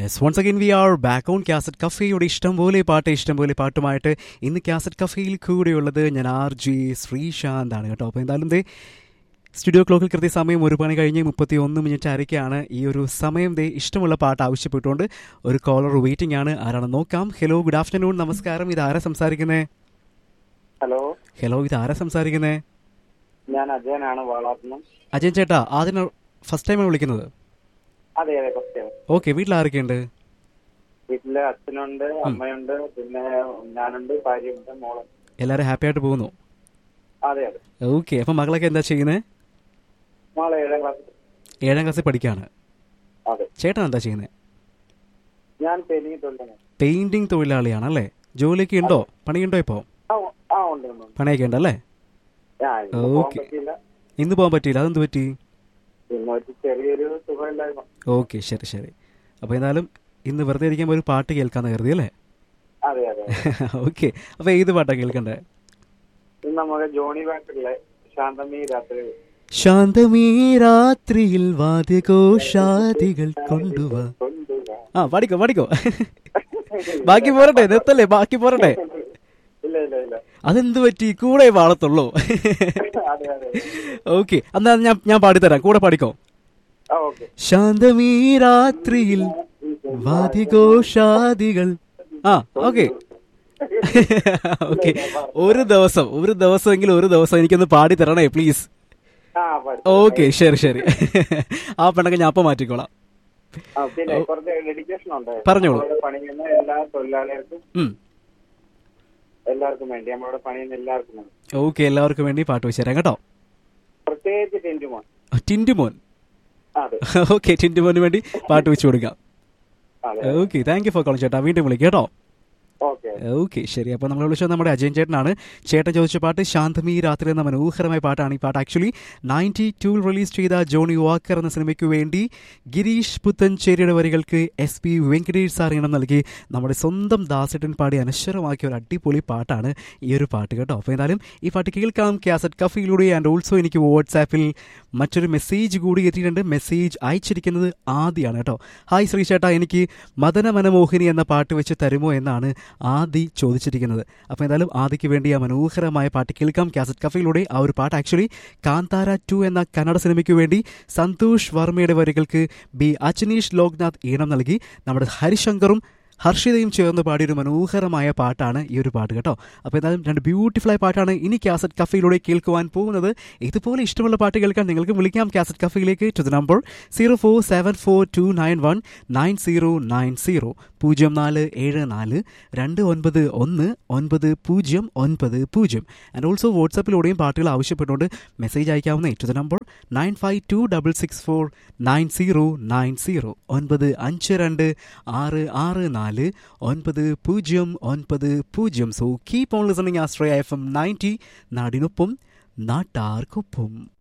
Yes once again we are back on cassette കഫേയുടെ ഇഷ്ടം പോലെ പാട്ട് ഇഷ്ടം പോലെ പാട്ടുമായിട്ട് ഇന്ന് കാസറ്റ് കഫേയിൽ കൂടെയുള്ളത് ഞാൻ ആർ ജി ശ്രീശാന്ത് ആണ് കേട്ടോ അപ്പോൾ എന്തായാലും ദേ സ്റ്റുഡിയോ ക്ലോക്കിൽ കൃത്യസമയം ഒരു പണി കഴിഞ്ഞ് മുപ്പത്തി ഒന്ന് മിനിറ്റ് അരയ്ക്കാണ് ഈ ഒരു സമയം ദേ ഇഷ്ടമുള്ള പാട്ട് ആവശ്യപ്പെട്ടുകൊണ്ട് ഒരു കോളർ വെയിറ്റിംഗ് ആണ് ആരാണ് നോക്കാം ഹലോ ഗുഡ് ആഫ്റ്റർനൂൺ നമസ്കാരം ഇത് ആരാ സംസാരിക്കുന്നേ ഹലോ ഹലോ ഇത് ആരാ സംസാരിക്കുന്നേ ഞാൻ അജയനാണ് വാളാത്തുനിന്ന് അജയൻ ചേട്ടാ ആദ്യം ഫസ്റ്റ് ടൈമാണ് വിളിക്കുന്നത് അതെ അതെ ഫസ്റ്റ് ഓക്കെ വീട്ടിൽ ആരൊക്കെയുണ്ട് വീട്ടില് അച്ഛനുണ്ട് അമ്മയുണ്ട് പിന്നെ ഞാനുണ്ട് ഭാര്യയുണ്ട് മോളും എല്ലാവരും ഹാപ്പി ആയിട്ട് പോകുന്നു അതെ അതെ ഓക്കെ അപ്പം മകളൊക്കെ എന്താ ചെയ്യുന്നത് മോളെ ഏഴാം ക്ലാസ് ഏഴാം ക്ലാസ്സിൽ പഠിക്കുകയാണ് അതെ ചേട്ടൻ എന്താ ചെയ്യുന്നത് ഞാൻ പെരിങ്ങി തൊഴിലാണ് പെയിന്റിംഗ് തൊഴിലാളിയാണ് അല്ലേ ജോലിയൊക്കെ ഉണ്ടോ പണിയുണ്ടോ ഇപ്പോൾ ആ ഉ- ആ ഉണ്ട് ഉണ്ട് ഉണ്ട്. പണിയൊക്കെ ഉണ്ടല്ലേ ആ ഇന്ന് പോകാൻ ഓക്കേ. പറ്റിയില്ല ഇന്ന് പോകാൻ പറ്റിയില്ല അതെന്ത് പറ്റി പിന്നെ ഒരു ചെറിയൊരു സുഖമില്ലായ്മ ഓക്കെ ശരി ശരി അപ്പോൾ എന്തായാലും ഇന്ന് വെറുതെ ഇരിക്കുമ്പോൾ ഒരു പാട്ട് കേൾക്കാന്ന് കരുതി അല്ലേ അതെ അതെ ഓക്കെ അപ്പോൾ ഏത് പാട്ടാണ് കേൾക്കണ്ടേ ഇന്ന് നമുക്ക് ജോണി ബാക്കറിലെ ശാന്തമി രാത്രി ശാന്തമീ രാത്രിയിൽ വാദ്യഘോഷാദികൾ കൊണ്ടുവാ കൊണ്ടുവാ. ആ പാടിക്കോ പാടിക്കോ ബാക്കി പോരട്ടെ നിർത്തല്ലേ ബാക്കി പോരട്ടെ ഇല്ല ഇല്ല ഇല്ല അതെന്ത് പറ്റി കൂടെ പാടത്തുള്ളൂ അതെ അതെ ഓക്കെ എന്നാ ഞാൻ ഞാൻ പാടിത്തരാം കൂടെ പാടിക്കോ ആ ഓക്കെ ശാന്തമീ രാത്രിയിൽ വാദിഘോഷാദികൾ ആ ഓക്കെ ഓക്കെ ഒരു ദിവസം ഒരു ദിവസമെങ്കിലും ഒരു ദിവസം എനിക്കൊന്ന് പാടി തരണേ പ്ലീസ് ആ പറ്റും. ഓക്കെ ശരി ശരി ആ പെണ്ണൊക്കെ ഞാൻ അപ്പം മാറ്റിക്കോളാം ആ, പിന്നെ കുറച്ച് ഡെഡിക്കേഷൻ ഉണ്ട് പറഞ്ഞോളൂ. നമ്മളോട് പണിയുന്ന എല്ലാ തൊഴിലാളികൾക്കും ഉം. എല്ലാവർക്കും വേണ്ടി നമ്മളോട് പണിയുന്ന എല്ലാവർക്കും വേണ്ടി ഓക്കെ എല്ലാവർക്കും വേണ്ടി പാട്ട് വെച്ച് തരാം കേട്ടോ പ്രത്യേകിച്ച് ടെന്റുമോൻ ടിൻറ്റുമോൻ അതെ ഓക്കെ ടിൻറ്റുമോന് വേണ്ടി പാട്ട് വെച്ച് കൊടുക്കാം അതെ okay thank you for calling ചേട്ടാ വീണ്ടും വിളിക്കാം കേട്ടോ ഓക്കെ ഓക്കെ ശരി അപ്പോൾ നമ്മൾ വിളിച്ചത് നമ്മുടെ അജയൻ ചേട്ടനാണ് ചേട്ടൻ ചോദിച്ച പാട്ട് ശാന്തമി രാത്രി എന്ന മനോഹരമായ പാട്ടാണ് ഈ പാട്ട് ആക്ച്വലി നയൻറ്റി ടൂവിൽ റിലീസ് ചെയ്ത ജോണി വാക്കർ എന്ന സിനിമയ്ക്ക് വേണ്ടി ഗിരീഷ് പുത്തൻചേരിയുടെ വരികൾക്ക് എസ് പി വെങ്കടേഷ് സാർ ഇണം നൽകി നമ്മുടെ സ്വന്തം ദാസേട്ടൻ പാടി അനശ്വരമാക്കിയ ഒരു അടിപൊളി പാട്ടാണ് ഈ ഒരു പാട്ട് കേട്ടോ അപ്പോൾ എന്തായാലും ഈ പാട്ട് കേൾക്കാം കാസറ്റ് കഫയിലൂടെ ആൻഡ് ഓൾസോ എനിക്ക് വാട്സാപ്പിൽ മറ്റൊരു മെസ്സേജ് കൂടി എത്തിയിട്ടുണ്ട് മെസ്സേജ് അയച്ചിരിക്കുന്നത് ആദിയാണ് കേട്ടോ ഹായ് ശ്രീചേട്ടാ എനിക്ക് മദന മനമോഹിനി എന്ന പാട്ട് വെച്ച് തരുമോ എന്നാണ് ആദി ചോദിച്ചിരിക്കുന്നത് അപ്പോൾ എന്തായാലും ആദിക്ക് വേണ്ടി ആ മനോഹരമായ പാട്ട് കേൾക്കാം കാസറ്റ് കഫയിലൂടെ ആ ഒരു പാട്ട് ആക്ച്വലി കാന്താര ടു എന്ന കന്നഡ സിനിമയ്ക്ക് വേണ്ടി സന്തോഷ് വർമ്മയുടെ വരികൾക്ക് ബി അജനീഷ് ലോക്നാഥ് ഈണം നൽകി നമ്മുടെ ഹരിശങ്കറും ഹർഷിതയും ചേർന്ന് പാടിയൊരു മനോഹരമായ പാട്ടാണ് ഈ ഒരു പാട്ട് കേട്ടോ അപ്പോൾ എന്തായാലും രണ്ട് ബ്യൂട്ടിഫുൾ ആയ പാട്ടാണ് ഇനി കാസറ്റ് കഫയിലൂടെ കേൾക്കുവാൻ പോകുന്നത് ഇതുപോലെ ഇഷ്ടമുള്ള പാട്ട് കേൾക്കാൻ നിങ്ങൾക്ക് വിളിക്കാം കാസറ്റ് കഫയിലേക്ക് to the number zero four seven four two nine one nine zero nine zero പൂജ്യം നാല് ഏഴ് നാല് രണ്ട് ഒൻപത് ഒന്ന് ഒൻപത് പൂജ്യം ഒൻപത് പൂജ്യം ആൻഡ് ഓൾസോ വാട്സാപ്പിലൂടെയും പാട്ടുകൾ ആവശ്യപ്പെട്ടുകൊണ്ട് മെസ്സേജ് അയക്കാവുന്ന to the number nine five two double six four nine zero nine zero ഒൻപത് അഞ്ച് രണ്ട് ആറ് ആറ് നാല് ഒൻപത് പൂജ്യം ഒൻപത് പൂജ്യം so keep on listening Ashraya F M ninety നാടിനൊപ്പം നാട്ടാർക്കൊപ്പം